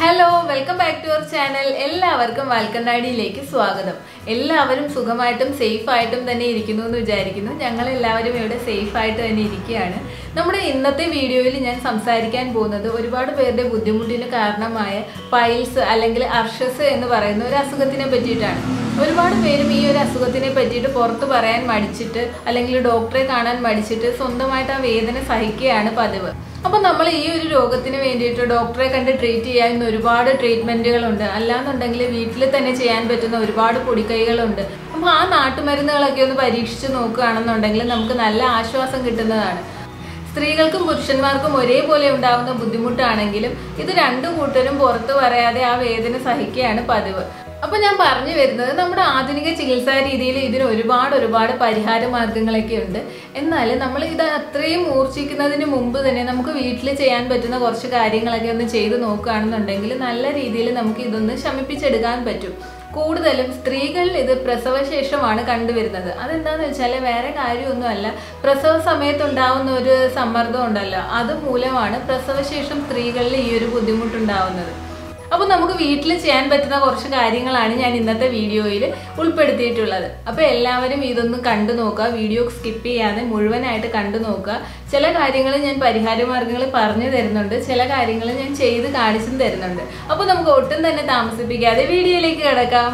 hello welcome back to our channel എല്ലാവർക്കും വാൽക്കണ്ണാടിയിലേക്ക് സ്വാഗതം എല്ലാവരും സുഖമായിട്ടും സേഫ് ആയിട്ടും തന്നെ ഇരിക്കുന്നു എന്ന് വിചാരിക്കുന്നു ഞങ്ങൾ എല്ലാവരും ഇവിടെ സേഫ് ആയിട്ട് തന്നെ ഇരിക്കുകയാണ് നമ്മുടെ ഇന്നത്തെ വീഡിയോയിൽ ഞാൻ സംസാരിക്കാൻ പോകുന്നത് ഒരുപാട് പേരുടെ ബുദ്ധിമുട്ടിന് കാരണമായ പൈൽസ് അല്ലെങ്കിൽ അർഷസ് എന്ന് പറയുന്ന ഒരു അസുഖത്തിനെ പറ്റിയിട്ടാണ് ഒരുപാട് പേരും ഈ ഒരു അസുഖത്തിനെ പറ്റിയിട്ട് പുറത്ത് പറയാൻ മടിച്ചിട്ട് അല്ലെങ്കിൽ ഡോക്ടറെ കാണാൻ മടിച്ചിട്ട് സ്വന്തമായിട്ട് ആ വേദന സഹിക്കുകയാണ് പതിവ് അപ്പൊ നമ്മൾ ഈ ഒരു രോഗത്തിന് വേണ്ടിയിട്ട് ഡോക്ടറെ കണ്ട് ട്രീറ്റ് ചെയ്യാൻ ഒരുപാട് ട്രീറ്റ്മെന്റുകളുണ്ട് അല്ലാന്നുണ്ടെങ്കിൽ വീട്ടിൽ തന്നെ ചെയ്യാൻ പറ്റുന്ന ഒരുപാട് പൊടിക്കൈകളുണ്ട് അപ്പൊ ആ നാട്ടുമരുന്നുകളൊക്കെ ഒന്ന് പരീക്ഷിച്ച് നോക്കുകയാണെന്നുണ്ടെങ്കിൽ നമുക്ക് നല്ല ആശ്വാസം കിട്ടുന്നതാണ് സ്ത്രീകൾക്കും പുരുഷന്മാർക്കും ഒരേപോലെ ഉണ്ടാകുന്ന ബുദ്ധിമുട്ടാണെങ്കിലും ഇത് രണ്ടു കൂട്ടരും പുറത്തു പറയാതെ ആ വേദന സഹിക്കുകയാണ് പതിവ് അപ്പൊ ഞാൻ പറഞ്ഞു വരുന്നത് നമ്മുടെ ആധുനിക ചികിത്സാ രീതിയിൽ ഇതിന് ഒരുപാട് ഒരുപാട് പരിഹാര മാർഗങ്ങളൊക്കെ ഉണ്ട് എന്നാൽ നമ്മൾ ഇത് അത്രയും മൂർച്ഛിക്കുന്നതിന് മുമ്പ് തന്നെ നമുക്ക് വീട്ടിൽ ചെയ്യാൻ പറ്റുന്ന കുറച്ച് കാര്യങ്ങളൊക്കെ ഒന്ന് ചെയ്ത് നോക്കുകയാണെന്നുണ്ടെങ്കിൽ നല്ല രീതിയിൽ നമുക്ക് ഇതൊന്ന് ശമിപ്പിച്ചെടുക്കാൻ പറ്റും കൂടുതലും സ്ത്രീകളിൽ ഇത് പ്രസവശേഷമാണ് കണ്ടുവരുന്നത് അതെന്താന്ന് വെച്ചാൽ വേറെ കാര്യമൊന്നുമല്ല പ്രസവ സമയത്ത് ഉണ്ടാവുന്ന ഒരു സമ്മർദ്ദം ഉണ്ടല്ലോ അത് മൂലമാണ് പ്രസവശേഷം സ്ത്രീകളിൽ ഈ ഒരു ബുദ്ധിമുട്ടുണ്ടാവുന്നത് അപ്പോൾ നമുക്ക് വീട്ടിൽ ചെയ്യാൻ പറ്റുന്ന കുറച്ച് കാര്യങ്ങളാണ് ഞാൻ ഇന്നത്തെ വീഡിയോയിൽ ഉൾപ്പെടുത്തിയിട്ടുള്ളത് അപ്പോൾ എല്ലാവരും ഇതൊന്ന് കണ്ടു നോക്കുക വീഡിയോ സ്കിപ്പ് ചെയ്യാതെ മുഴുവനായിട്ട് കണ്ടു നോക്കുക ചില കാര്യങ്ങൾ ഞാൻ പരിഹാര മാർഗങ്ങൾ പറഞ്ഞു തരുന്നുണ്ട് ചില കാര്യങ്ങൾ ഞാൻ ചെയ്ത് കാണിച്ചും തരുന്നുണ്ട് അപ്പോൾ നമുക്ക് ഒട്ടും തന്നെ താമസിപ്പിക്കാതെ വീഡിയോയിലേക്ക് കിടക്കാം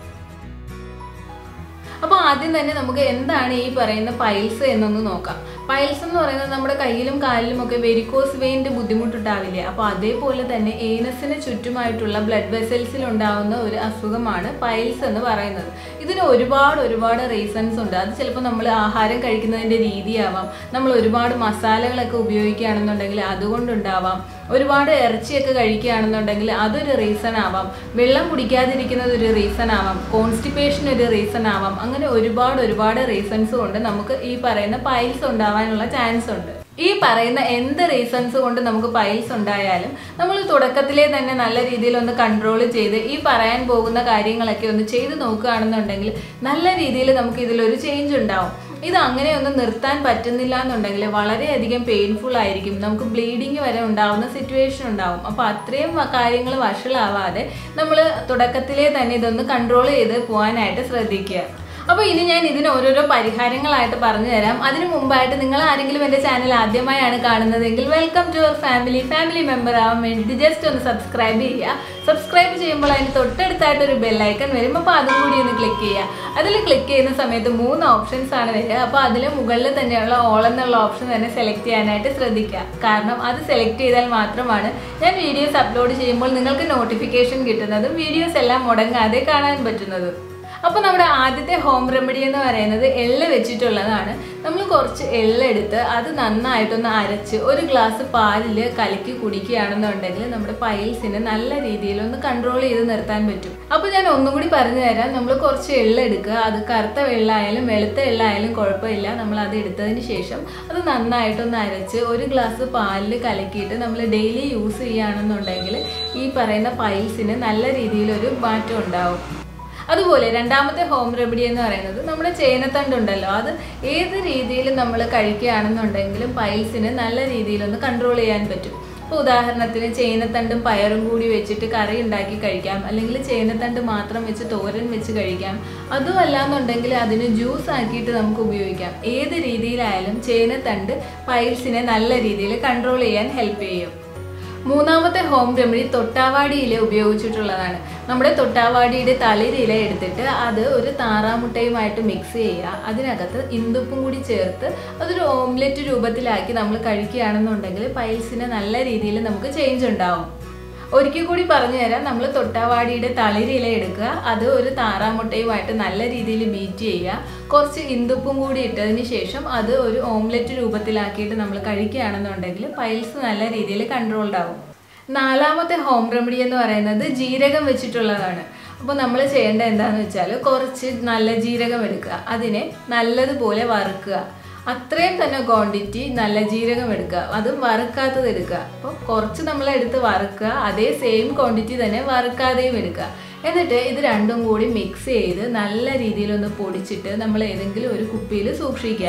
അപ്പോൾ ആദ്യം തന്നെ നമുക്ക് എന്താണ് ഈ പറയുന്ന പൈൽസ് എന്നൊന്ന് നോക്കാം പൈൽസ് എന്ന് പറയുന്നത് നമ്മുടെ കയ്യിലും കാലിലും ഒക്കെ വെരിക്കോസ് വെയിൻ്റെ ബുദ്ധിമുട്ടുണ്ടാവില്ലേ അപ്പോൾ അതേപോലെ തന്നെ ഏനസിന് ചുറ്റുമായിട്ടുള്ള ബ്ലഡ് വെസൽസിൽ ഉണ്ടാവുന്ന ഒരു അസുഖമാണ് പൈൽസ് എന്ന് പറയുന്നത് ഇതിന് ഒരുപാട് ഒരുപാട് റീസൺസ് ഉണ്ട് അത് ചിലപ്പോൾ നമ്മൾ ആഹാരം കഴിക്കുന്നതിൻ്റെ രീതിയാവാം നമ്മൾ ഒരുപാട് മസാലകളൊക്കെ ഉപയോഗിക്കുകയാണെന്നുണ്ടെങ്കിൽ അതുകൊണ്ടുണ്ടാവാം ഒരുപാട് ഇറച്ചിയൊക്കെ കഴിക്കുകയാണെന്നുണ്ടെങ്കിൽ അതൊരു റീസൺ ആവാം വെള്ളം കുടിക്കാതിരിക്കുന്നത് ഒരു റീസൺ ആവാം കോൺസ്റ്റിപ്പേഷൻ ഒരു റീസൺ ആവാം അങ്ങനെ ഒരുപാട് ഒരുപാട് റീസൺസ് കൊണ്ട് നമുക്ക് ഈ പറയുന്ന പൈൽസ് ഉണ്ടാവാനുള്ള ചാൻസ് ഉണ്ട് ഈ പറയുന്ന എന്ത് റീസൺസ് കൊണ്ട് നമുക്ക് പൈൽസ് ഉണ്ടായാലും നമ്മൾ തുടക്കത്തിലേ തന്നെ നല്ല രീതിയിൽ ഒന്ന് കൺട്രോൾ ചെയ്ത് ഈ പറയാൻ പോകുന്ന കാര്യങ്ങളൊക്കെ ഒന്ന് ചെയ്ത് നോക്കുകയാണെന്നുണ്ടെങ്കിൽ നല്ല രീതിയിൽ നമുക്ക് ഇതിലൊരു ചേഞ്ച് ഉണ്ടാവും ഇത് അങ്ങനെയൊന്നും നിർത്താൻ പറ്റുന്നില്ല എന്നുണ്ടെങ്കിൽ വളരെയധികം പെയിൻഫുൾ ആയിരിക്കും നമുക്ക് ബ്ലീഡിങ് വരെ ഉണ്ടാവുന്ന സിറ്റുവേഷൻ ഉണ്ടാവും അപ്പോൾ അത്രയും കാര്യങ്ങൾ വഷളാവാതെ നമ്മൾ തുടക്കത്തിലേ തന്നെ ഇതൊന്ന് കൺട്രോൾ ചെയ്ത് പോകാനായിട്ട് ശ്രദ്ധിക്കുക അപ്പോൾ ഇനി ഞാൻ ഇതിന് ഓരോരോ പരിഹാരങ്ങളായിട്ട് പറഞ്ഞു തരാം അതിനു മുമ്പായിട്ട് നിങ്ങൾ ആരെങ്കിലും എൻ്റെ ചാനൽ ആദ്യമായാണ് കാണുന്നതെങ്കിൽ welcome to our family family member ആവാൻ വേണ്ടിയിട്ട് ജസ്റ്റ് ഒന്ന് സബ്സ്ക്രൈബ് ചെയ്യുക സബ്സ്ക്രൈബ് ചെയ്യുമ്പോൾ അതിന് തൊട്ടടുത്തായിട്ട് ഒരു ബെല്ലൈക്കൺ വരും അപ്പോൾ അതും കൂടി ഒന്ന് ക്ലിക്ക് ചെയ്യുക അതിൽ ക്ലിക്ക് ചെയ്യുന്ന സമയത്ത് മൂന്ന് ഓപ്ഷൻസ് ആണ് വരിക അപ്പോൾ അതിൽ മുകളിൽ തന്നെയുള്ള ഓൾ എന്നുള്ള ഓപ്ഷൻ തന്നെ സെലക്ട് ചെയ്യാനായിട്ട് ശ്രദ്ധിക്കുക കാരണം അത് സെലക്ട് ചെയ്താൽ മാത്രമാണ് ഞാൻ വീഡിയോസ് അപ്ലോഡ് ചെയ്യുമ്പോൾ നിങ്ങൾക്ക് നോട്ടിഫിക്കേഷൻ കിട്ടുന്നതും വീഡിയോസ് എല്ലാം മുടങ്ങാതെ കാണാൻ പറ്റുന്നതും അപ്പോൾ നമ്മുടെ ആദ്യത്തെ ഹോം റെമഡി എന്ന് പറയുന്നത് എള്ള് വെച്ചിട്ടുള്ളതാണ് നമ്മൾ കുറച്ച് എള്ളെടുത്ത് അത് നന്നായിട്ടൊന്ന് അരച്ച് ഒരു ഗ്ലാസ് പാലിൽ കലക്കി കുടിക്കുകയാണെന്നുണ്ടെങ്കിൽ നമ്മുടെ പൈൽസിനെ നല്ല രീതിയിൽ ഒന്ന് കൺട്രോൾ ചെയ്ത് നിർത്താൻ പറ്റും അപ്പോൾ ഞാൻ ഒന്നും കൂടി പറഞ്ഞു തരാം നമ്മൾ കുറച്ച് എള്ളെടുക്കുക അത് കറുത്ത വെള്ളമായാലും വെളുത്ത എള്ളായാലും കുഴപ്പമില്ല നമ്മൾ അത് എടുത്തതിന് ശേഷം അത് നന്നായിട്ടൊന്ന് അരച്ച് ഒരു ഗ്ലാസ് പാലിൽ കലക്കിയിട്ട് നമ്മൾ ഡെയിലി യൂസ് ചെയ്യുകയാണെന്നുണ്ടെങ്കിൽ ഈ പറയുന്ന പൈൽസിന് നല്ല രീതിയിലൊരു മാറ്റം ഉണ്ടാവും അതുപോലെ രണ്ടാമത്തെ ഹോം റെമഡി എന്ന് പറയുന്നത് നമ്മുടെ ചേനത്തണ്ട് ഉണ്ടല്ലോ അത് ഏത് രീതിയിൽ നമ്മൾ കഴിക്കുകയാണെന്നുണ്ടെങ്കിലും പൈൽസിന് നല്ല രീതിയിലൊന്ന് കൺട്രോൾ ചെയ്യാൻ പറ്റും ഇപ്പോൾ ഉദാഹരണത്തിന് ചേനത്തണ്ടും പയറും കൂടി വെച്ചിട്ട് കറി ഉണ്ടാക്കി കഴിക്കാം അല്ലെങ്കിൽ ചേനത്തണ്ട് മാത്രം വെച്ച് തോരൻ വെച്ച് കഴിക്കാം അതുമല്ല എന്നുണ്ടെങ്കിൽ അതിന് ജ്യൂസ് ആക്കിയിട്ട് നമുക്ക് ഉപയോഗിക്കാം ഏത് രീതിയിലായാലും ചേനത്തണ്ട് പൈൽസിനെ നല്ല രീതിയിൽ കൺട്രോൾ ചെയ്യാൻ ഹെൽപ്പ് ചെയ്യും മൂന്നാമത്തെ ഹോം റെമഡി തൊട്ടാവാടിയില ഉപയോഗിച്ചിട്ടുള്ളതാണ് നമ്മുടെ തൊട്ടാവാടിയുടെ തളിരില എടുത്തിട്ട് അത് ഒരു താറാമുട്ടയുമായിട്ട് മിക്സ് ചെയ്യുക അതിനകത്ത് ഇന്ദുപ്പും കൂടി ചേർത്ത് അതൊരു ഓംലെറ്റ് രൂപത്തിലാക്കി നമ്മൾ കഴിക്കുകയാണെന്നുണ്ടെങ്കിൽ പൈൽസിന് നല്ല രീതിയിൽ നമുക്ക് ചേഞ്ച് ഉണ്ടാവും ഒരിക്കൽ കൂടി പറഞ്ഞു തരാം നമ്മൾ തൊട്ടാവാടിയുടെ തളിരില എടുക്കുക അത് ഒരു താറാമുട്ടയുമായിട്ട് നല്ല രീതിയിൽ ബീറ്റ് ചെയ്യുക കുറച്ച് ഇന്ദുപ്പും കൂടി ഇട്ടതിന് ശേഷം അത് ഒരു ഓംലെറ്റ് രൂപത്തിലാക്കിയിട്ട് നമ്മൾ കഴിക്കുകയാണെന്നുണ്ടെങ്കിൽ പൈൽസ് നല്ല രീതിയിൽ കൺട്രോൾഡ് ആവും നാലാമത്തെ ഹോം റെമഡി എന്ന് പറയുന്നത് ജീരകം വെച്ചിട്ടുള്ളതാണ് അപ്പോൾ നമ്മൾ ചെയ്യേണ്ടത് എന്താണെന്ന് വെച്ചാൽ കുറച്ച് നല്ല ജീരകം എടുക്കുക അതിനെ നല്ലതുപോലെ വറുക്കുക അത്രയും തന്നെ ക്വാണ്ടിറ്റി നല്ല ജീരകം എടുക്കുക അതും വറുക്കാത്തത് എടുക്കുക അപ്പോൾ കുറച്ച് നമ്മൾ എടുത്ത് വറുക്കുക അതേ സെയിം ക്വാണ്ടിറ്റി തന്നെ വറുക്കാതെയും എടുക്കുക എന്നിട്ട് ഇത് രണ്ടും കൂടി മിക്സ് ചെയ്ത് നല്ല രീതിയിലൊന്ന് പൊടിച്ചിട്ട് നമ്മൾ ഏതെങ്കിലും ഒരു കുപ്പിയിൽ സൂക്ഷിക്കുക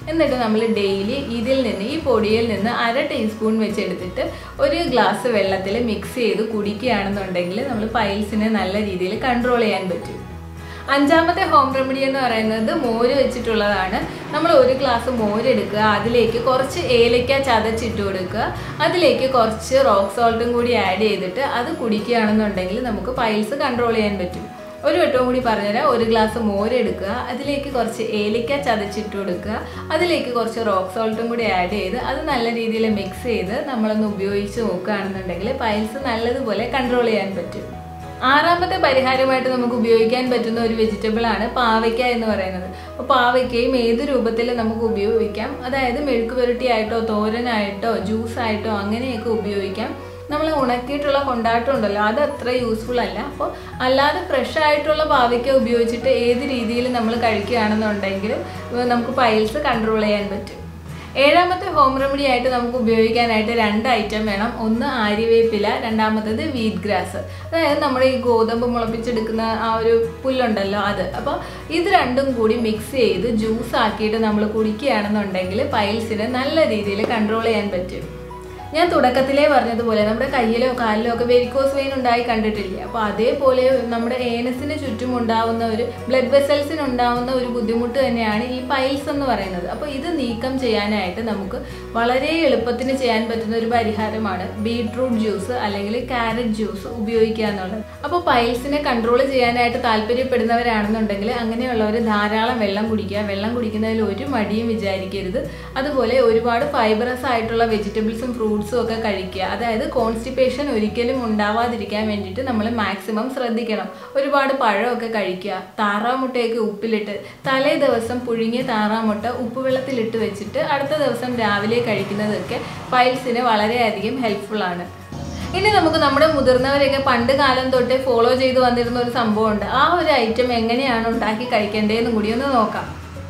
എന്നിട്ട് നമ്മൾ ഡെയിലി ഇതിൽ നിന്ന് ഈ പൊടിയിൽ നിന്ന് അര ടീസ്പൂൺ വെച്ച് എടുത്തിട്ട് ഒരു ഗ്ലാസ് വെള്ളത്തിൽ മിക്സ് ചെയ്ത് കുടിക്കുകയാണെന്നുണ്ടെങ്കിൽ നമ്മൾ പൈൽസിനെ നല്ല രീതിയിൽ കൺട്രോൾ ചെയ്യാൻ പറ്റും അഞ്ചാമത്തെ ഹോം റെമഡി എന്ന് പറയുന്നത് മോര് വെച്ചിട്ടുള്ളതാണ് നമ്മൾ ഒരു ഗ്ലാസ് മോര് എടുക്കുക അതിലേക്ക് കുറച്ച് ഏലക്ക ചതച്ചിട്ട് കൊടുക്കുക അതിലേക്ക് കുറച്ച് റോക്ക് സോൾട്ടും കൂടി ആഡ് ചെയ്തിട്ട് അത് കുടിക്കുകയാണെന്നുണ്ടെങ്കിൽ നമുക്ക് പൈൽസ് കൺട്രോൾ ചെയ്യാൻ പറ്റും ഒരു വട്ടവും കൂടി പറഞ്ഞുതരാം ഒരു ഗ്ലാസ് മോര് എടുക്കുക അതിലേക്ക് കുറച്ച് ഏലക്ക ചതച്ചിട്ട് കൊടുക്കുക അതിലേക്ക് കുറച്ച് റോക്ക് സോൾട്ടും കൂടി ആഡ് ചെയ്ത് അത് നല്ല രീതിയിൽ മിക്സ് ചെയ്ത് നമ്മളൊന്ന് ഉപയോഗിച്ച് നോക്കുകയാണെന്നുണ്ടെങ്കിൽ പൈൽസ് നല്ലതുപോലെ കൺട്രോൾ ചെയ്യാൻ പറ്റും ആറാമത്തെ പരിഹാരമായിട്ട് നമുക്ക് ഉപയോഗിക്കാൻ പറ്റുന്ന ഒരു വെജിറ്റബിൾ ആണ് പാവയ്ക്ക എന്ന് പറയുന്നത് അപ്പോൾ പാവയ്ക്കയും ഏത് രൂപത്തിൽ നമുക്ക് ഉപയോഗിക്കാം അതായത് മെഴുക്ക് പുരട്ടിയായിട്ടോ തോരനായിട്ടോ ജ്യൂസായിട്ടോ അങ്ങനെയൊക്കെ ഉപയോഗിക്കാം നമ്മൾ ഉണക്കിയിട്ടുള്ള കൊണ്ടാട്ടം ഉണ്ടല്ലോ അത് അത്ര യൂസ്ഫുൾ അല്ല അപ്പോൾ അല്ലാതെ ഫ്രഷ് ആയിട്ടുള്ള പാവയ്ക്ക ഉപയോഗിച്ചിട്ട് ഏത് രീതിയിൽ നമ്മൾ കഴിക്കുകയാണെന്നുണ്ടെങ്കിലും നമുക്ക് പൈൽസ് കൺട്രോൾ ചെയ്യാൻ പറ്റും ഏഴാമത്തെ ഹോം റെമഡി ആയിട്ട് നമുക്ക് ഉപയോഗിക്കാനായിട്ട് രണ്ട് ഐറ്റം വേണം ഒന്ന് ആര്യവേപ്പില രണ്ടാമത്തത് വീറ്റ് ഗ്രാസ് അതായത് നമ്മുടെ ഈ ഗോതമ്പ് മുളപ്പിച്ചെടുക്കുന്ന ആ ഒരു പുല്ലുണ്ടല്ലോ അത് അപ്പോൾ ഇത് രണ്ടും കൂടി മിക്സ് ചെയ്ത് ജ്യൂസ് ആക്കിയിട്ട് നമ്മൾ കുടിക്കുകയാണെന്നുണ്ടെങ്കിൽ പൈൽസിനെ നല്ല രീതിയിൽ കൺട്രോൾ ചെയ്യാൻ പറ്റും ഞാൻ തുടക്കത്തിലേ പറഞ്ഞതുപോലെ നമ്മുടെ കയ്യിലോ കാലിലോ ഒക്കെ വെരിക്കോസ് വെയിൻ ഉണ്ടായി കണ്ടിട്ടില്ലേ അപ്പോൾ അതേപോലെ നമ്മുടെ ഏനസിന് ചുറ്റും ഉണ്ടാവുന്ന ഒരു ബ്ലഡ് വെസൽസിന് ഉണ്ടാവുന്ന ഒരു ബുദ്ധിമുട്ട് തന്നെയാണ് ഈ പൈൽസ് എന്ന് പറയുന്നത് അപ്പോൾ ഇത് നീക്കം ചെയ്യാനായിട്ട് നമുക്ക് വളരെ എളുപ്പത്തിന് ചെയ്യാൻ പറ്റുന്ന ഒരു പരിഹാരമാണ് ബീട്രൂട്ട് ജ്യൂസ് അല്ലെങ്കിൽ കാരറ്റ് ജ്യൂസ് ഉപയോഗിക്കുക എന്നുള്ളത് അപ്പോൾ പൈൽസിനെ കൺട്രോൾ ചെയ്യാനായിട്ട് താല്പര്യപ്പെടുന്നവരാണെന്നുണ്ടെങ്കിൽ അങ്ങനെയുള്ളവർ ധാരാളം വെള്ളം കുടിക്കുക വെള്ളം കുടിക്കുന്നതിൽ ഒരു മടിയും വിചാരിക്കരുത് അതുപോലെ ഒരുപാട് ഫൈബറസ് ആയിട്ടുള്ള വെജിറ്റബിൾസും ഫ്രൂട്ട്സും ഒക്കെ കഴിക്കുക അതായത് കോൺസ്റ്റിപ്പേഷൻ ഒരിക്കലും ഉണ്ടാവാതിരിക്കാൻ വേണ്ടിയിട്ട് നമ്മൾ മാക്സിമം ശ്രദ്ധിക്കണം ഒരുപാട് പഴമൊക്കെ കഴിക്കുക താറാമുട്ടയൊക്കെ ഉപ്പിലിട്ട് തലേ ദിവസം പുഴുങ്ങിയ താറാമുട്ട ഉപ്പുവെള്ളത്തിലിട്ട് വെച്ചിട്ട് അടുത്ത ദിവസം രാവിലെ കഴിക്കുന്നതൊക്കെ പൈൽസിന് വളരെയധികം ഹെൽപ്ഫുൾ ആണ് ഇനി നമുക്ക് നമ്മുടെ മുതിർന്നവരെയൊക്കെ പണ്ട് കാലം തൊട്ടേ ഫോളോ ചെയ്ത് വന്നിരുന്ന ഒരു സംഭവമുണ്ട് ആ ഒരു ഐറ്റം എങ്ങനെയാണ് ഉണ്ടാക്കി കഴിക്കേണ്ടതെന്നും കൂടി ഒന്ന് നോക്കാം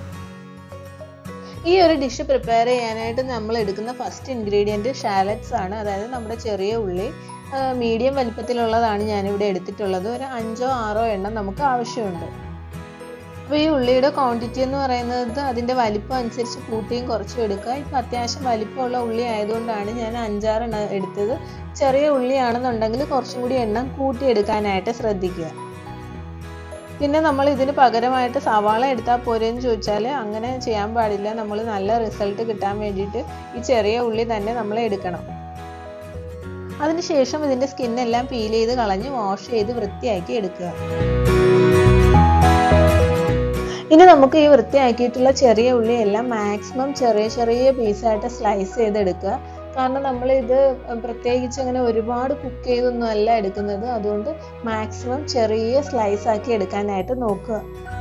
ഈ ഒരു ഡിഷ് പ്രിപ്പയർ ചെയ്യാനായിട്ട് നമ്മൾ എടുക്കുന്ന ഫസ്റ്റ് ഇൻഗ്രീഡിയൻറ്റ് ഷാലറ്റ്സ് ആണ് അതായത് നമ്മുടെ ചെറിയ ഉള്ളി മീഡിയം വലിപ്പത്തിലുള്ളതാണ് ഞാനിവിടെ എടുത്തിട്ടുള്ളത് ഒരു അഞ്ചോ ആറോ എണ്ണം നമുക്ക് ആവശ്യമുണ്ട് അപ്പോൾ ഈ ഉള്ളിയുടെ ക്വാണ്ടിറ്റി എന്ന് പറയുന്നത് അതിൻ്റെ വലിപ്പം അനുസരിച്ച് കൂട്ടിയും കുറച്ചും എടുക്കുക ഇപ്പം അത്യാവശ്യം വലിപ്പമുള്ള ഉള്ളി ആയതുകൊണ്ടാണ് ഞാൻ അഞ്ചാറെണ്ണം എടുത്തത് ചെറിയ ഉള്ളിയാണെന്നുണ്ടെങ്കിൽ കുറച്ചും കൂടി എണ്ണം കൂട്ടിയെടുക്കാനായിട്ട് ശ്രദ്ധിക്കുക പിന്നെ നമ്മൾ ഇതിന് പകരമായിട്ട് സവാള എടുത്താൽ പോരെന്ന് ചോദിച്ചാൽ അങ്ങനെ ചെയ്യാൻ പാടില്ല നമ്മൾ നല്ല റിസൾട്ട് കിട്ടാൻ വേണ്ടിയിട്ട് ഈ ചെറിയ ഉള്ളി തന്നെ നമ്മൾ എടുക്കണം അതിനുശേഷം ഇതിൻ്റെ സ്കിന്നെല്ലാം പീൽ ചെയ്ത് കളഞ്ഞ് വാഷ് ചെയ്ത് വൃത്തിയാക്കി എടുക്കുക ഇനി നമുക്ക് ഈ വൃത്തിയാക്കിയിട്ടുള്ള ചെറിയ ഉള്ളി എല്ലാം മാക്സിമം ചെറിയ ചെറിയ പീസായിട്ട് സ്ലൈസ് ചെയ്തെടുക്കുക കാരണം നമ്മൾ ഇത് പ്രത്യേകിച്ച് അങ്ങനെ ഒരുപാട് കുക്ക് ചെയ്തൊന്നും അല്ല എടുക്കുന്നത് അതുകൊണ്ട് മാക്സിമം ചെറിയ സ്ലൈസ് ആക്കി എടുക്കാനായിട്ട് നോക്കുക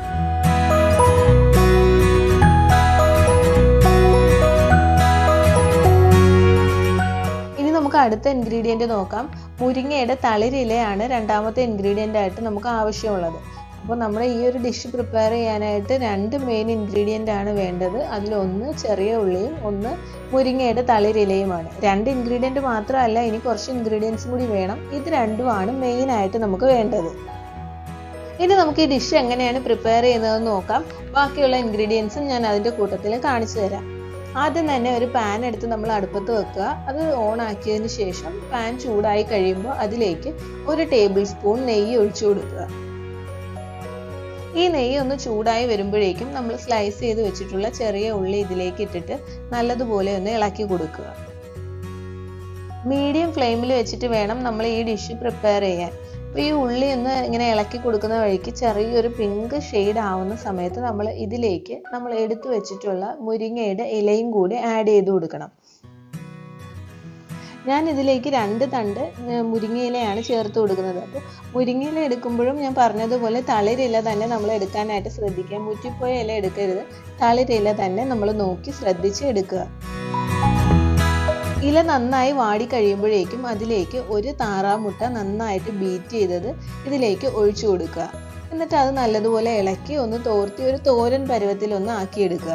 ഇനി നമുക്ക് അടുത്ത ഇൻഗ്രീഡിയൻറ്റ് നോക്കാം മുരിങ്ങയുടെ തളിരിലയാണ് രണ്ടാമത്തെ ഇൻഗ്രീഡിയൻ്റ് ആയിട്ട് നമുക്ക് ആവശ്യമുള്ളത് അപ്പോൾ നമ്മൾ ഈ ഒരു ഡിഷ് പ്രിപ്പയർ ചെയ്യാനായിട്ട് രണ്ട് മെയിൻ ഇൻഗ്രീഡിയൻ്റ് ആണ് വേണ്ടത് അതിലൊന്ന് ചെറിയ ഉള്ളിയും ഒന്ന് മുരിങ്ങയുടെ തളിരിലയുമാണ് രണ്ട് ഇൻഗ്രീഡിയൻറ്റ് മാത്രമല്ല ഇനി കുറച്ച് ഇൻഗ്രീഡിയൻസും കൂടി വേണം ഇത് രണ്ടുമാണ് മെയിൻ ആയിട്ട് നമുക്ക് വേണ്ടത് ഇനി നമുക്ക് ഈ ഡിഷ് എങ്ങനെയാണ് പ്രിപ്പയർ ചെയ്യുന്നതെന്ന് നോക്കാം ബാക്കിയുള്ള ഇൻഗ്രീഡിയൻസും ഞാൻ അതിൻ്റെ കൂട്ടത്തിൽ കാണിച്ചു തരാം ആദ്യം തന്നെ ഒരു പാൻ എടുത്ത് നമ്മൾ അടുപ്പത്ത് വെക്കുക അത് ഓൺ ആക്കിയതിന് ശേഷം പാൻ ചൂടായി കഴിയുമ്പോൾ അതിലേക്ക് ഒരു ടേബിൾ സ്പൂൺ നെയ്യ് ഒഴിച്ചു കൊടുക്കുക ഈ നെയ്യ് ഒന്ന് ചൂടായി വരുമ്പോഴേക്കും നമ്മൾ സ്ലൈസ് ചെയ്ത് വെച്ചിട്ടുള്ള ചെറിയ ഉള്ളി ഇതിലേക്ക് ഇട്ടിട്ട് നല്ലതുപോലെ ഒന്ന് ഇളക്കി കൊടുക്കുക മീഡിയം ഫ്ലെയിമിൽ വെച്ചിട്ട് വേണം നമ്മൾ ഈ ഡിഷ് പ്രിപ്പയർ ചെയ്യാൻ അപ്പോൾ ഈ ഉള്ളി ഒന്ന് ഇങ്ങനെ ഇളക്കി കൊടുക്കുന്ന വഴിക്ക് ചെറിയൊരു പിങ്ക് ഷെയ്ഡ് ആവുന്ന സമയത്ത് നമ്മൾ ഇതിലേക്ക് നമ്മൾ എടുത്തു വെച്ചിട്ടുള്ള മുരിങ്ങയുടെ ഇലയും കൂടി ആഡ് ചെയ്ത് കൊടുക്കണം ഞാൻ ഇതിലേക്ക് രണ്ട് തണ്ട് മുരിങ്ങയിലയാണ് ചേർത്ത് കൊടുക്കുന്നത് അപ്പോൾ മുരിങ്ങയില എടുക്കുമ്പോഴും ഞാൻ പറഞ്ഞതുപോലെ തളിരില തന്നെ നമ്മൾ എടുക്കാനായിട്ട് ശ്രദ്ധിക്കുക മുറ്റിപ്പോയ ഇല എടുക്കരുത് തളിരില തന്നെ നമ്മൾ നോക്കി ശ്രദ്ധിച്ച് എടുക്കുക ഇല നന്നായി വാടി കഴിയുമ്പോഴേക്കും അതിലേക്ക് ഒരു താറാമുട്ട നന്നായിട്ട് ബീറ്റ് ചെയ്തത് ഇതിലേക്ക് ഒഴിച്ചു കൊടുക്കുക എന്നിട്ട് അത് നല്ലതുപോലെ ഇളക്കി ഒന്ന് തോർത്തി ഒരു തോരൻ പരുവത്തിൽ ഒന്ന് ആക്കിയെടുക്കുക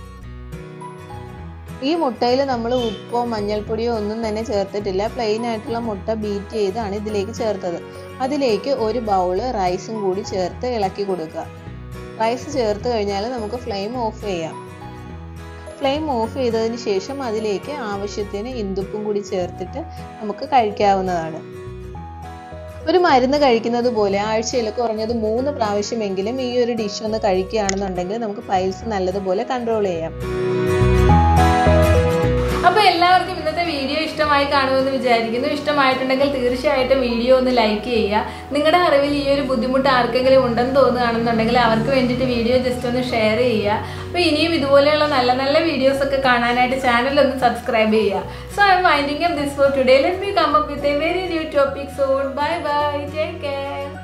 ഈ മുട്ടയിൽ നമ്മൾ ഉപ്പോ മഞ്ഞൾപ്പൊടിയോ ഒന്നും തന്നെ ചേർത്തിട്ടില്ല പ്ലെയിൻ ആയിട്ടുള്ള മുട്ട ബീറ്റ് ചെയ്താണ് ഇതിലേക്ക് ചേർത്തത് അതിലേക്ക് ഒരു ബൗള് റൈസും കൂടി ചേർത്ത് ഇളക്കി കൊടുക്കുക റൈസ് ചേർത്ത് കഴിഞ്ഞാൽ നമുക്ക് ഫ്ലെയിം ഓഫ് ചെയ്യാം ഫ്ലെയിം ഓഫ് ചെയ്തതിന് ശേഷം അതിലേക്ക് ആവശ്യത്തിന് ഇന്ദുപ്പും കൂടി ചേർത്തിട്ട് നമുക്ക് കഴിക്കാവുന്നതാണ് ഒരു മരുന്ന് കഴിക്കുന്നത് പോലെ ആഴ്ചയിൽ കുറഞ്ഞത് മൂന്ന് പ്രാവശ്യമെങ്കിലും ഈ ഒരു ഡിഷ് ഒന്ന് കഴിക്കുകയാണെന്നുണ്ടെങ്കിൽ നമുക്ക് പൈൽസ് നല്ലതുപോലെ കൺട്രോൾ ചെയ്യാം അപ്പോൾ എല്ലാവർക്കും ഇന്നത്തെ വീഡിയോ ഇഷ്ടമായി കാണുമെന്ന് വിചാരിക്കുന്നു ഇഷ്ടമായിട്ടുണ്ടെങ്കിൽ തീർച്ചയായിട്ടും വീഡിയോ ഒന്ന് ലൈക്ക് ചെയ്യുക നിങ്ങളുടെ അറിവിൽ ഈ ഒരു ബുദ്ധിമുട്ട് ആർക്കെങ്കിലും ഉണ്ടെന്ന് തോന്നുകയാണെന്നുണ്ടെങ്കിൽ അവർക്ക് വേണ്ടിയിട്ട് വീഡിയോ ജസ്റ്റ് ഒന്ന് ഷെയർ ചെയ്യുക അപ്പോൾ ഇനിയും ഇതുപോലെയുള്ള നല്ല നല്ല വീഡിയോസ് ഒക്കെ കാണാനായിട്ട് ചാനൽ ഒന്ന് സബ്സ്ക്രൈബ് ചെയ്യുക so I'm winding up this for today let me come up with a very new topic soon bye bye take care